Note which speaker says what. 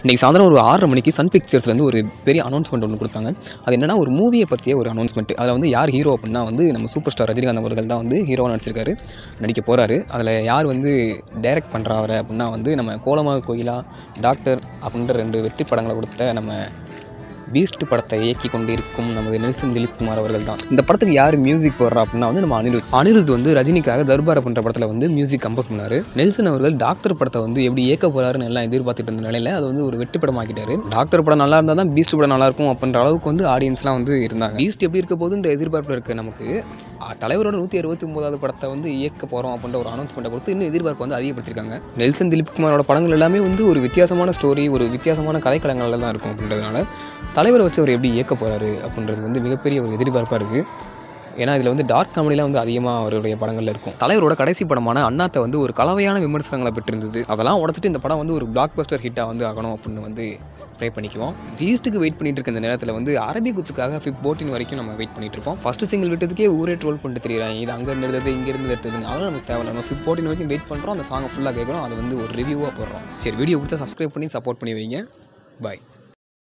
Speaker 1: இன்றைக்கி சாயந்தரம் ஒரு ஆறரை மணிக்கு சன் பிக்சர்ஸ்லேருந்து ஒரு பெரிய அனௌன்ஸ்மெண்ட் ஒன்று கொடுத்தாங்க அது என்னன்னா ஒரு மூவியை பற்றிய ஒரு அனௌன்ஸ்மெண்ட் அதில் வந்து யார் ஹீரோ அப்படின்னா வந்து நம்ம சூப்பர் ஸ்டார் ரஜினிகாந்த் அவர்கள் தான் வந்து ஹீரோவாக நடிச்சிருக்காரு நடிக்க போகிறாரு அதில் யார் வந்து டைரக்ட் பண்ணுறாரு அப்படின்னா வந்து நம்ம கோலமாக கோயிலா டாக்டர் அப்படின்ற ரெண்டு வெற்றி படங்களை கொடுத்த நம்ம பீஸ்ட் படத்தை இயக்கி கொண்டிருக்கும் நமது நெல்சன் திலீப் குமார் அவர்கள் தான் இந்த படத்துக்கு யார் மியூசிக் போடுறா அப்படின்னா வந்து நம்ம அனிருத் அனிருத் வந்து ரஜினிக்காக தர்பார் அப்படின்ற படத்தில் வந்து மியூசிக் கம்போஸ் பண்ணாரு நெல்சன் அவர்கள் டாக்டர் படத்தை வந்து எப்படி இயக்க போறாருன்னு எல்லாம் எதிர்பார்த்துட்டு இருந்த நிலையில அது வந்து ஒரு வெற்றி படமாக்கிட்டாரு டாக்டர் படம் நல்லா இருந்தால் தான் பீஸ்ட் படம் நல்லா இருக்கும் அப்படின்ற அளவுக்கு வந்து ஆடியன்ஸ்லாம் வந்து இருந்தாங்க பீஸ்ட் எப்படி இருக்க போகுதுன்ற எதிர்பார்ப்பில் இருக்க நமக்கு அ, தலைவரோட நூற்றி அறுபத்தி ஒன்பதாவது படத்தை வந்து இயக்க போகிறோம் அப்படின்ற ஒரு அனௌன்ஸ்மெண்ட்டை கொடுத்து இன்னும் எதிர்பார்ப்பு வந்து அதிகப்படுத்திருக்காங்க நெல்சன் திலீப் குமாரோட படங்கள் எல்லாமே வந்து ஒரு வித்தியாசமான ஸ்டோரி ஒரு வித்தியாசமான கதைக்களங்களில் தான் இருக்கும் அப்படின்றதுனால தலைவரை வச்சு அவர் எப்படி இயக்க போகிறாரு அப்படின்றது வந்து மிகப்பெரிய ஒரு எதிர்பார்ப்பாக இருக்குது ஏன்னா இதில் வந்து டார்க் காமெடிலாம் வந்து அதிகமாக அவருடைய படங்களில் இருக்கும் தலைவரோட கடைசி படமான அண்ணாத்தை வந்து ஒரு கலவையான விமர்சனங்களை பெற்றிருந்தது அதெல்லாம் உடச்சிட்டு இந்த படம் வந்து ஒரு பிளாக் பஸ்டர் ஹிட்டாக வந்து ஆகணும் அப்படின்னு வந்து ப்ரே பண்ணிக்குவோம் பீஸ்ட்டுக்கு வெயிட் பண்ணிட்டு இருக்க இந்த நேரத்தில் வந்து அரபி குத்துக்காக ஃபிஃப்ட் போர்ட்டின் வரைக்கும் நம்ம வெயிட் பண்ணிட்டு இருப்போம் ஃபர்ஸ்ட் சிங்கிள் விட்டதுக்கே ஊரே ட்ரோல் பண்ணிட்டு தெரியுறாங்க இது அங்கே இருந்து எடுத்தது இங்கே இருந்து எடுத்ததுன்னு அதெல்லாம் நமக்கு தேவையில்ல நம்ம ஃபிஃப்ட் போர்ட்டின் வரைக்கும் வெயிட் பண்ணுறோம் அந்த சாங்கை ஃபுல்லாக கேட்குறோம் அதை வந்து ஒரு ரிவ்யூவாக போடுறோம் சரி வீடியோ கொடுத்தா சப்ஸ்கிரைப் பண்ணி சப்போர்ட் பண்ணி வைங்க பாய்